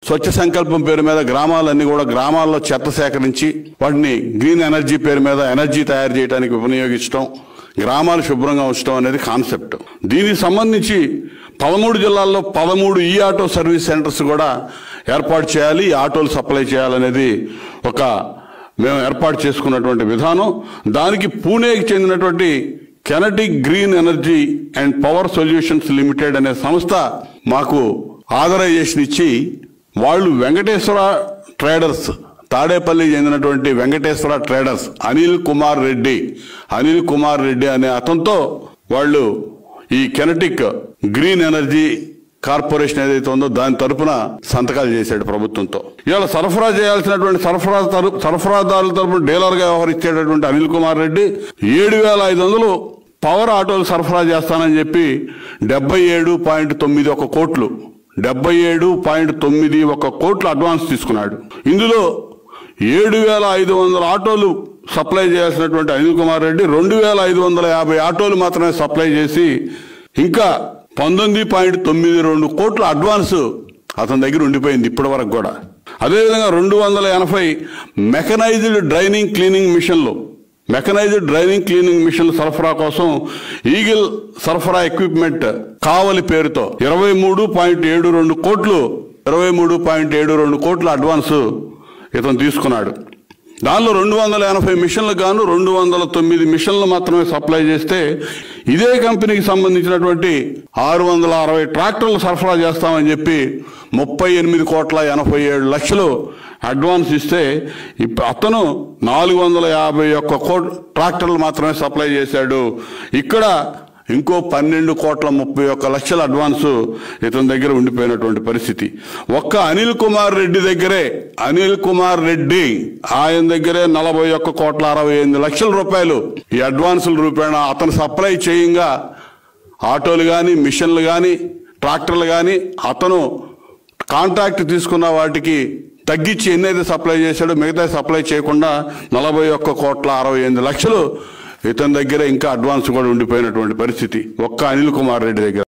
స్వచ్ఛ సంకల్పం పేరు మీద గ్రామాలన్నీ కూడా గ్రామాల్లో చెత్త సేకరించి వాటిని గ్రీన్ ఎనర్జీ పేరు మీద ఎనర్జీ తయారు చేయడానికి వినియోగించడం గ్రామాలు శుభ్రంగా ఉంచడం అనేది కాన్సెప్ట్ దీనికి సంబంధించి పదమూడు జిల్లాల్లో పదమూడు ఈ ఆటో సర్వీస్ సెంటర్స్ కూడా ఏర్పాటు చేయాలి ఈ ఆటోలు సప్లై చేయాలనేది ఒక మేము ఏర్పాటు చేసుకున్నటువంటి విధానం దానికి పూణేకి చెందినటువంటి Kinetic Green Energy and Power Solutions Limited అనే సంస్థ మాకు ఆథరైజేషన్ ఇచ్చి వాళ్ళు వెంకటేశ్వర ట్రేడర్స్ తాడేపల్లి చెందినటువంటి వెంకటేశ్వర ట్రేడర్స్ అనిల్ కుమార్ రెడ్డి అనిల్ కుమార్ రెడ్డి అనే అతనితో వాళ్ళు ఈ కెనటిక్ గ్రీన్ ఎనర్జీ కార్పొరేషన్ ఏదైతే ఉందో దాని తరపున సంతకాలు చేశాడు ప్రభుత్వంతో ఇవాళ సరఫరా చేయాల్సినటువంటి సరఫరా తరు- సరఫరాదారుల తరపున డీలర్ గా వ్యవహరించేటటువంటి అనిల్ కుమార్ రెడ్డి ఏడు వేల ఐదు వందలు పవర్ ఆటోలు సరఫరా చేస్తానని చెప్పి డెబ్బై ఏడు పాయింట్ తొమ్మిది ఒక కోట్లు డెబ్బై ఏడు పాయింట్ తొమ్మిది ఒక కోట్లు అడ్వాన్స్ తీసుకున్నాడు ఇందులో ఏడు వేల ఐదు వందల ఆటోలు సప్లై చేయాల్సినటువంటి అనిల్ కుమార్ రెడ్డి రెండు వేల ఐదు వందల యాభై ఆటోలు మాత్రమే సప్లై చేసి ఇంకా పంతొమ్మిది పాయింట్ తొమ్మిది రెండు కోట్ల అడ్వాన్స్ అతని దగ్గర ఉండిపోయింది ఇప్పటి వరకు కూడా అదేవిధంగా రెండు వందల ఎనభై మెకనైజ్డ్ డ్రైనింగ్ క్లీనింగ్ మిషన్లు మెకనైజ్డ్ డ్రైనింగ్ క్లీనింగ్ మిషన్ సరఫరా కోసం ఈగిల్ సరఫరా ఎక్విప్మెంట్ కావలి పేరుతో ఇరవై మూడు పాయింట్ ఏడు రెండు కోట్లు ఇరవై మూడు పాయింట్ ఏడు రెండు కోట్ల అడ్వాన్స్ ఇతను తీసుకున్నాడు దానిలో రెండు వందల ఎనభై మిషన్లు గాను రెండు వందల తొమ్మిది మిషన్లు మాత్రమే సప్లై చేస్తే ఇదే కంపెనీకి సంబంధించినటువంటి ఆరు వందల అరవై ట్రాక్టర్లు సరఫరా చేస్తామని చెప్పి ముప్పై ఎనిమిది కోట్ల ఎనభై ఏడు లక్షలు అడ్వాన్స్ ఇస్తే ఇప్ప- అతను నాలుగు వందల యాభై ఒక్క కోట్ ట్రాక్టర్లు మాత్రమే సప్లై చేశాడు ఇక్కడ ఇంకో పన్నెండు కోట్ల ముప్పై ఒక్క లక్షల అడ్వాన్స్ ఇతని దగ్గర ఉండిపోయినటువంటి పరిస్థితి ఒక్క అనిల్ కుమార్ రెడ్డి దగ్గరే అనిల్ కుమార్ రెడ్డి ఆయన దగ్గరే నలభై ఒక్క కోట్ల అరవై ఎనిమిది లక్షల రూపాయలు ఈ అడ్వాన్సుల రూపేణ అతను సప్లై చేయంగా ఆటోలు కానీ మిషన్లు కానీ ట్రాక్టర్లు కానీ అతను కాంట్రాక్ట్ తీసుకున్న వాటికి తగ్గించి ఎన్నైతే సప్లై చేశాడో మిగతా సప్లై చేయకుండా నలభై ఒక్క కోట్ల అరవై ఎనిమిది లక్షలు ఇతని దగ్గర ఇంకా అడ్వాన్స్ కూడా ఉండిపోయినటువంటి పరిస్థితి ఒక్క అనిల్ కుమార్ రెడ్డి దగ్గర